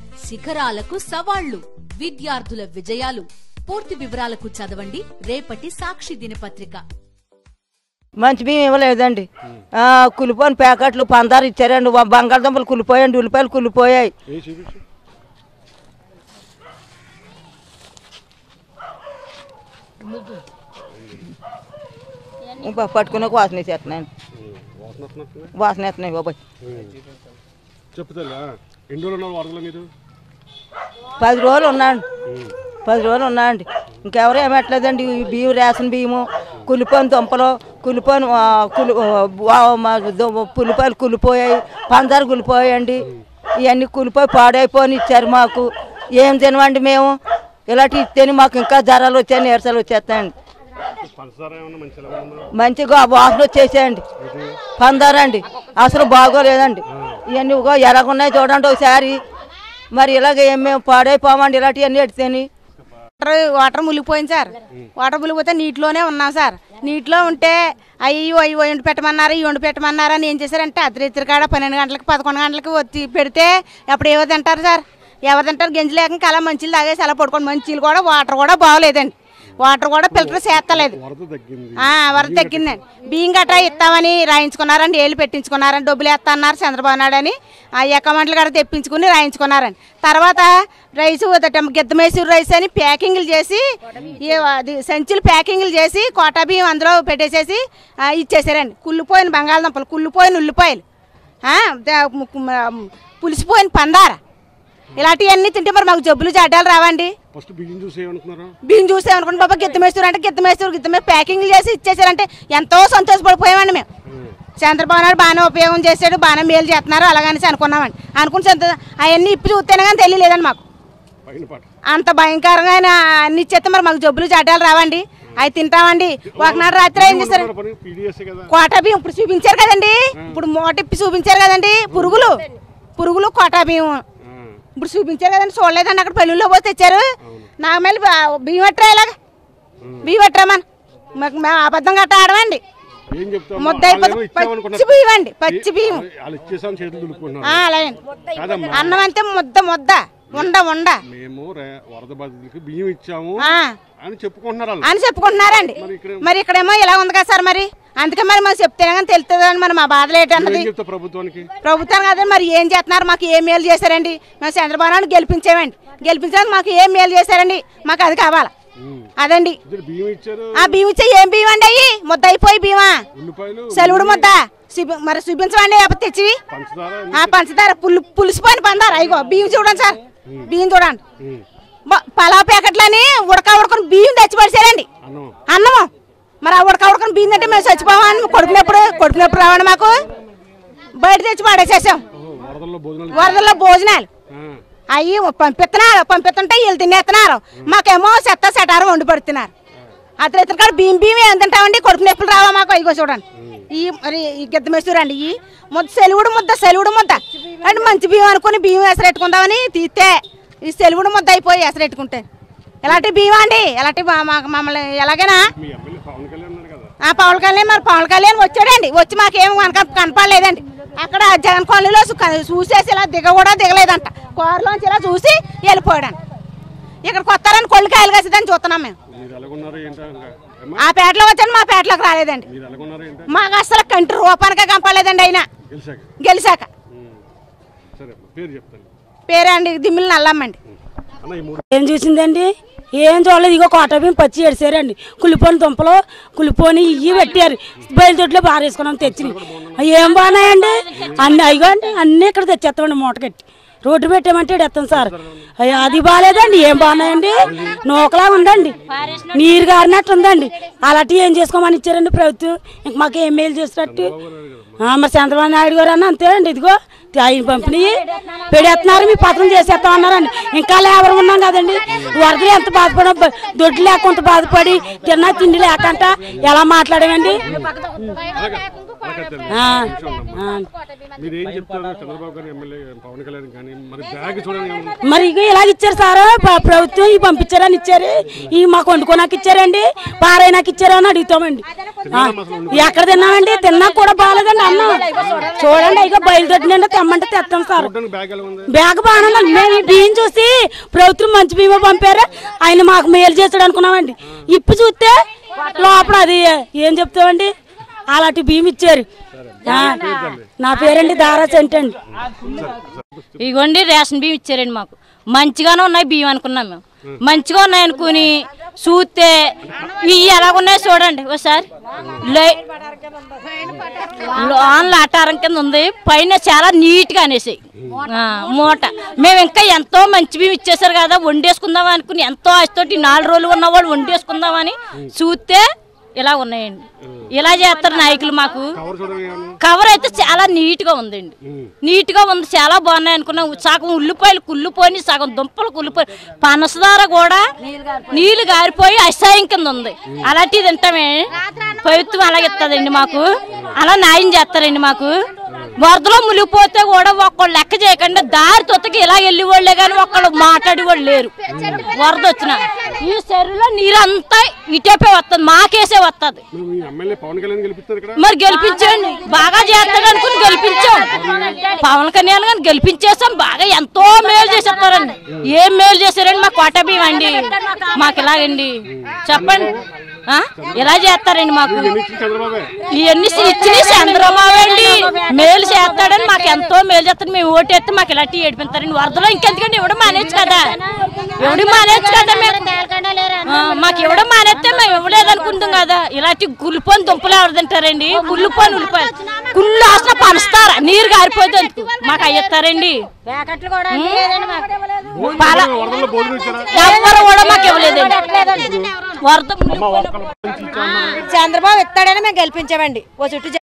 శిఖరాలకు సవాళ్లు విద్యార్థుల విజయాలు పూర్తి వివరాలకు చదవండి రేపటి సాక్షి దినపత్రిక మంచి బియ్యం ఇవ్వలేదండి ఆ, కులిపోయిన ప్యాకెట్లు పందారు ఇచ్చారండి వా- బంగాళదుంపలు కులిపోయాయండి ఉల్లిపాయలు కులిపోయాయి ఏ చూపించు ఇంకా పట్టుకునే వాసన వేసేస్తున్నాయండి వాసన వస్తున్నట్టుగా వాసన వేస్తున్నాయి బాబాయ్ చెప్తా ఎన్ని రోజులు ఉన్నారు వరదలో మీరు పది రోజులు ఉన్నాండి పది రోజులు ఉన్నాయండి ఇంకెవరు ఏమెట్లేదండి ఈ బియ్యం రేషన్ బియ్యము కులిపోయిన దుంపలు కులిపోయిన ఆ, కులి ఆ, వా- మా దు- పులిపాయలు కులిపోయాయి పందారు కులిపోయాయండి ఇవన్నీ కులిపోయి పాడైపోయి ఇచ్చారు మాకు ఏం తినవండి మేము ఇలాంటి ఇస్తేనే మాకు ఇంకా జ్వరాలు వచ్చాయి నీరసాలు వచ్చేస్తాయండి పంచదార ఏమన్నా మంచి ఎలా ఉందా మంచిగా వాసన వచ్చేసాయండి పందారండి అసలు బాగోలేదండి ఇవన్నీ ఇగో ఎలాగున్నాయి చూడండి ఒకసారి మరి ఇలాగ ఏం మేము పాడైపోమండి ఇలాంటివన్నీ ఎడితేని వాటర్ వాటర్ మునిగిపోయింది సార్ వాటర్ మునిగిపోతే నీటిలోనే ఉన్నాం సార్ నీటిలో ఉంటే అయ్యో అయ్యో వండి పెట్టమన్నారు ఈ వండి పెట్టమన్నారు అని ఏం చేశారంటే అర్ధరాత్రి కాడ పన్నెండు గంటలకు పదకొండు గంటలకు వచ్చి పెడితే అప్పుడు ఏవో తింటారు సార్ ఎవరు తింటారు గంజి లేక అలా మంచిలు తాగేసి అలా పడుకోండి మంచిలు కూడా వాటర్ కూడా బాగోలేదండి వాటర్ కూడా ఫిల్టర్ చేస్తలేదు వరద తగ్గింది ఆ, వరద తగ్గిందండి బియ్యం గట్రా ఇస్తామని రాయించుకున్నారండి ఏళ్ళు పెట్టించుకున్నారని డబ్బులు వేస్తా అన్నారు చంద్రబాబు నాయుడు అని ఆ ఎక్కమంటలు గట్రా తెప్పించుకుని రాయించుకున్నారండి తర్వాత రైస్ గిద్దమేసూరు రైస్ అని ప్యాకింగ్లు చేసి ఏ అది సంచులు ప్యాకింగ్లు చేసి కోటా బియ్యం అందులో పెట్టేసేసి ఆ, ఇచ్చేసారండి కుళ్ళిపోయిన బంగాళదుంపలు కుళ్ళిపోయిన ఉల్లిపాయలు ఆ, ద- ము- ము- పులిసిపోయిన పందార ఇలాంటివన్నీ తింటే మరి మాకు జబ్బులు జడ్డాలు రావండి ఫస్ట్ బియ్యం చూసి ఏమనుకున్నారు బియ్యం చూసాం అనుకోండి బాబా గిద్దమేస్తారు అంటే గిద్దమేస్తారు గిద్దమే ప్యాకింగ్ చేసి ఇచ్చేసారంటే ఎంతో సంతోషపడిపోయామండి మేము చంద్రబాబు నాయుడు బాగానే ఉపయోగం చేశాడు బాగానే మేలు చేస్తున్నారు అలాగనేసి అనుకున్నామండి అనుకుని సంతో అవన్నీ ఇప్పి చూస్తేనే కానీ తెలియలేదండి మాకు పైన పాట అంత భయంకరంగా ఆయన అన్ని ఇచ్చేస్తే మరి మాకు జబ్బులు జడ్డాలు రావండి అవి తింటామండి ఒకనాడు రాత్రి ఏం చేస్తారు పని పీడిఎస్ కదా కోటా బియ్యం ఇప్పుడు చూపించారు కదండి ఇప్పుడు మూట ఇప్పి చూపించారు కదండి పురుగులు పురుగులు కోటా బియ్యం ఆ, ఇప్పుడు చూపించారు కదండి చూడలేదండి అక్కడ పెళ్ళిళ్ళలో పోతే తెచ్చారు నా ಮೇಲೆ బియ్యం పట్టరా ఇలాగ బియ్యం పట్టరామని మాకు మేము అబద్ధం గట్ట ఆడమండి ఏం చెప్తావు ముద్ద వాళ్ళు ఏమో అయిపోతే ఇచ్చామనుకున్నారు. పచ్చి బియ్యం అండి పచ్చి బియ్యం వాళ్ళు ఇచ్చేసాం చేతులు దులుపుకుంటున్నారు ఆ, అలాగే కాదమ్మా అన్నం అంతే ముద్ద ముద్ద ఉండ ఉండ మేము రే- వరద బాధితులకి బియ్యం ఇచ్చాము ఆ, అని చెప్పుకుంటున్నారు వాళ్ళు అని చెప్పుకుంటున్నారండి మరి ఇక్కడ మరి ఇక్కడేమో ఇలా ఉంది కదా సార్ మరి అందుకే మరి మాకు చెప్తేనే కానీ తెలుస్తుందండి మరి మా బాధలు ఏంటన్నది ఏం చెప్తావు ప్రభుత్వానికి ప్రభుత్వం కదా మరి ఏం చేస్తున్నారు మాకు ఏం మేలు చేశారండి మేము చంద్రబాబు నాయుడు గెలిపించామండి గెలిపించడానికి మాకు ఏం మేలు చేశారండి మాకు అది కావాలి ఉమ్. అదండి ఇద్దరు బియ్యం ఇచ్చారు ఆ బియ్యం ఇచ్చే ఏం బియ్యం అండి అయ్యి ముద్ద అయిపోయి బియ్యమా ఉల్లిపాయలు సెలవుడు ముద్ద చూపి- మరి చూపించమండి లేకపోతే తెచ్చి పంచదార ఆ పంచదార పులు పులిసిపోయిన పందారు అయ్యో బియ్యం చూడండి సార్ బియ్యం చూడండి ఉమ్. బ- పలావ్ ప్యాకెట్లని ఉడక ఉడకొని బియ్యం తెచ్చి పడిచారండి అన్నం అన్నము మరి ఆ ఉడక ఉడకొని బియ్యం తింటే మేము చచ్చిపోవాలని కొడుకునప్పుడు కొడుకునప్పుడు రావండి మాకు బయట తెచ్చి పడేసేసాం ఓహో, వరదల్లో భోజనాలు వరదల్లో భోజనాలు ఆ, అయ్యి పంపిస్తున్నారు పంపిస్తుంటే వీళ్ళు తినేస్తున్నారు మాకేమో చెత్త సెటారు వండి పడుతున్నారు అతను ఇతను కాడ బియ్యం బియ్యం ఏం తింటామండి కొడుకు నొప్పులు రావా మాకు ఇగో చూడండి ఈ మరి ఈ గిద్ద మెసూరండి ఈ ముద్ద సెలువుడు ముద్ద సెలువుడు ముద్ద అంటే మంచి బియ్యం అనుకుని బియ్యం ఎసరెట్టుకుందామని తీస్తే ఈ సెలువుడు ముద్ద అయిపోయి ఎసరెట్టుకుంటే ఎలాంటి బియ్యం అండి ఎలాంటి మా- మా- మమ్మల్ని ఎలాగైనా మీ ఎమ్మెల్యే పవన్ కళ్యాణ్ ఉన్నాడు కదా ఆ పవన్ కళ్యాణ్ మరి పవన్ కళ్యాణ్ వచ్చాడండి వచ్చి మాకేం కనక కనపడలేదండి అక్కడ జగన్ కాలనీలో సు- చూసేసి ఇలా దిగ కూడా దిగలేదంట కారులోంచి ఇలా చూసి వెళ్ళిపోయాడంట ఇక్కడ కొత్తారని కొళ్ళు కాయలు కాసేదని చూస్తున్నాం మేము మీరు ఎలాగున్నారు ఏంటో ఇంకా అమ్మా ఆ పేటలో వచ్చాడు మా పేటలోకి రాలేదండి మీరు ఎలాగున్నారు ఏంటో మాకు అసలు కంటి రూపానికే కనపడలేదండి ఆయన గెలిచాక గెలిచాక ఉమ్. సరే అమ్మా పేరు చెప్తాను పేరే అండి దిమ్మిలి నల్లమ్మండి అన్న ఈ మూడు ఏం చూసిందండి ఏం చూడలేదు ఇగో కోట బియ్యం పచ్చి ఎడిసారండి కులిపోని దుంపలు కులిపోని ఇవి పెట్టారు బయలుదొడ్లో బారేసుకున్నాం తెచ్చి ఏం బాగున్నాయండి అన్ని అయ్యో అండి అన్నీ ఇక్కడ తెచ్చేస్తామండి మూట కట్టి రోడ్డు పెట్టామంటే ఎడతాం సార్ అయ్యో అది బాగాలేదండి ఏం బాగున్నాయండి నూకలా ఉందండి నీరు గారినట్టు ఉందండి అలాంటివి ఏం చేసుకోమని ఇచ్చారండి ప్రభుత్వం ఇంక మాకు ఏం మేలు చేసినట్టు ఆ, మరి చంద్రబాబు నాయుడు గారు అన్న అంతే అండి ఇదిగో ఆయన పంపిణీ పెడేస్తున్నారు మీ పత్రం చేసేస్తాం అన్నారండి ఇంకా లేబర్ ఉన్నాం కదండి వరదలు ఎంత బాధపడ దొడ్లు లేకుండా బాధపడి తిన్నా తిండి లేకంట ఎలా మాట్లాడమండి అలాగే తల్లి. ఆ, నిమిషం ఉందమ్మా. ఆ. మీరు ఏం చెప్తారు చంద్రబాబు గారి ఎమ్మెల్యే పవన్ కళ్యాణ్ కానీ మరి బ్యాగ్ చూడండి ఏమన్నా? మరి ఇక ఇలాగ ఇచ్చారు సార్ ప్ర- ప్రభుత్వం ఇవి పంపించారని ఇచ్చారు ఇవి మాకు వండుకోనాకి ఇచ్చారండి పారైనాకి ఇచ్చారని అడుగుతామండి ఆ, ఎక్కడ తిన్నామండి తిన్నా కూడా బాగాలేదండి అన్నం చూడండి ఇక బయలుదేరి నిండా తెమ్మంటే తెస్తాం సార్ చూడడానికి బ్యాగ్ ఎలా ఉంది బ్యాగ్ బాగానే ఉందండి మేము ఈ బియ్యం చూసి ప్రభుత్వం మంచి బీమా పంపారు ఆయన మాకు మేలు చేస్తాడు అనుకున్నామండి ఇప్పు చూస్తే లోపల అది ఏం చెప్తామండి అలాంటి బియ్యం ఇచ్చారు ఆ, నా పేరండి దారా సెంట్ అండి ఇగోండి రేషన్ బియ్యం ఇచ్చారండి మాకు మంచిగానే ఉన్నాయి బియ్యం అనుకున్నాం మేము మంచిగా ఉన్నాయి అనుకుని చూస్తే ఇవి ఎలాగున్నాయో చూడండి ఒకసారి లై- లోన్ల అటారం కింద ఉంది పైన చాలా నీట్ గా అనేసి ఆ, మూట మేము ఇంకా ఎంతో మంచి బియ్యం ఇచ్చేసారు కదా వండేసుకుందాం అనుకుని ఎంతో ఆశతోటి నాలుగు రోజులు ఉన్నవాళ్ళు వండేసుకుందామని చూస్తే ఇలా ఉన్నాయండి ఇలా చేస్తారు నాయకులు మాకు కవర్ చూడడానికి ఏమన్నా? కవర్ అయితే చాలా నీట్ గా ఉందండి నీట్ గా ఉంది చాలా బాగున్నాయి అనుకున్నాం సగం ఉల్లిపాయలు కుళ్ళిపోయి సగం దుంపలు కుళ్ళిపోయి పనసదార కూడా నీళ్లు గారిపోయి అసహ్యం కింద ఉంది అలాంటివి తింటామే ప్రభుత్వం అలాగే ఇస్తుందండి మాకు అలా న్యాయం చేస్తారండి మాకు వరదలో మునిగిపోతే కూడా ఒక్కళ్ళు లెక్క చేయకుండా దారి తొత్తకి ఇలా వెళ్ళి వాళ్ళే కానీ ఒక్కళ్ళు మాట్లాడి వాళ్ళు లేరు వరద వచ్చిన ఈ చెరువులో నీరంతా ఇటేపే వస్తుంది మాకేసే వస్తుంది మేము ఈ ఎమ్మెల్యే పవన్ కళ్యాణ్ గెలిపిస్తారు ఇక్కడ మరి గెలిపించండి బాగా చేస్తాడు అనుకుని గెలిపించాం పవన్ కళ్యాణ్ గారిని గెలిపించేసాం బాగా ఎంతో మేలు చేసేస్తారండి ఏం మేలు చేశారండి మా కోట బియ్యం అండి మాకు ఇలాగండి చెప్పండి ఆ? ఇలా చేస్తారండి మాకు ఎన్ని ఇచ్చింది చంద్రబాబే ఇవన్నీ ఇచ్చిన చంద్రబాబు అండి మేలు చేస్తాడని మాకు ఎంతో మేలు చేస్తాడు మేము ఓటేస్తే మాకు ఇలాంటి ఏడిపిస్తారండి వరదలో ఇంకెందుకండి ఇవ్వడం మానేచ్చు కదా ఇవ్వడం మానేచ్చు కదా మేము ఆ, మాకు ఇవ్వడం మానేస్తే మేము ఇవ్వలేదు అనుకుంటాం కదా ఇలాంటి గుల్లిపోని దుంపలు ఎవరు తింటారండి గుల్లిపోని ఉల్లిపాయలు కుళ్ళు అసలు పనస్తారా నీరు గారిపోతే ఎందుకు? మాకు అయ్యేస్తారండి పాల వరదల్లో భోజనం ఇచ్చారా ఎవరు కూడా మాకు ఇవ్వలేదండి వరద అమ్మ ఒక్కళ్ళు మంచి ఇచ్చామన్నారు. చంద్రబాబు ఇస్తాడని మేము గెలిపించామండి ఓ చుట్టూ